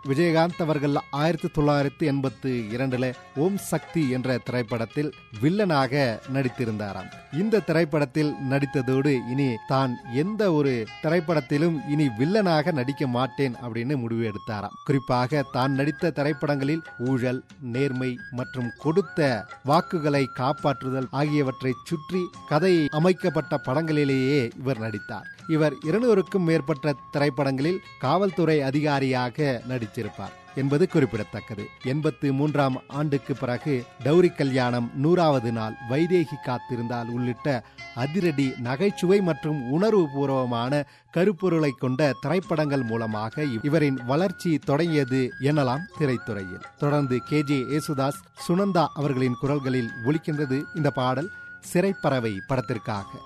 விஜயகாந்த் அவர்கள் ஆயிரத்தி தொள்ளாயிரத்தி எண்பத்தி இரண்டுல ஓம் சக்தி என்ற திரைப்படத்தில் வில்லனாக நடித்திருந்தாராம் இந்த திரைப்படத்தில் நடித்ததோடு இனி தான் எந்த ஒரு திரைப்படத்திலும் இனி வில்லனாக நடிக்க மாட்டேன் அப்படின்னு முடிவு எடுத்தாராம் குறிப்பாக தான் நடித்த திரைப்படங்களில் ஊழல் நேர்மை மற்றும் கொடுத்த வாக்குகளை காப்பாற்றுதல் ஆகியவற்றை சுற்றி கதை அமைக்கப்பட்ட படங்களிலேயே இவர் நடித்தார் இவர் இருநூறுக்கும் மேற்பட்ட திரைப்படங்களில் காவல்துறை அதிகாரியாக நடித்திருப்பார் என்பது குறிப்பிடத்தக்கது எண்பத்தி மூன்றாம் ஆண்டுக்கு பிறகு டௌரி கல்யாணம் நூறாவது நாள் வைதேகி காத்திருந்தால் உள்ளிட்ட அதிரடி நகைச்சுவை மற்றும் உணர்வு பூர்வமான கருப்பொருளை கொண்ட திரைப்படங்கள் மூலமாக இவரின் வளர்ச்சி தொடங்கியது எனலாம் திரைத்துறையில் தொடர்ந்து கே ஜே ஏசுதாஸ் சுனந்தா அவர்களின் குரல்களில் ஒலிக்கின்றது இந்த பாடல் சிறைப்பறவை படத்திற்காக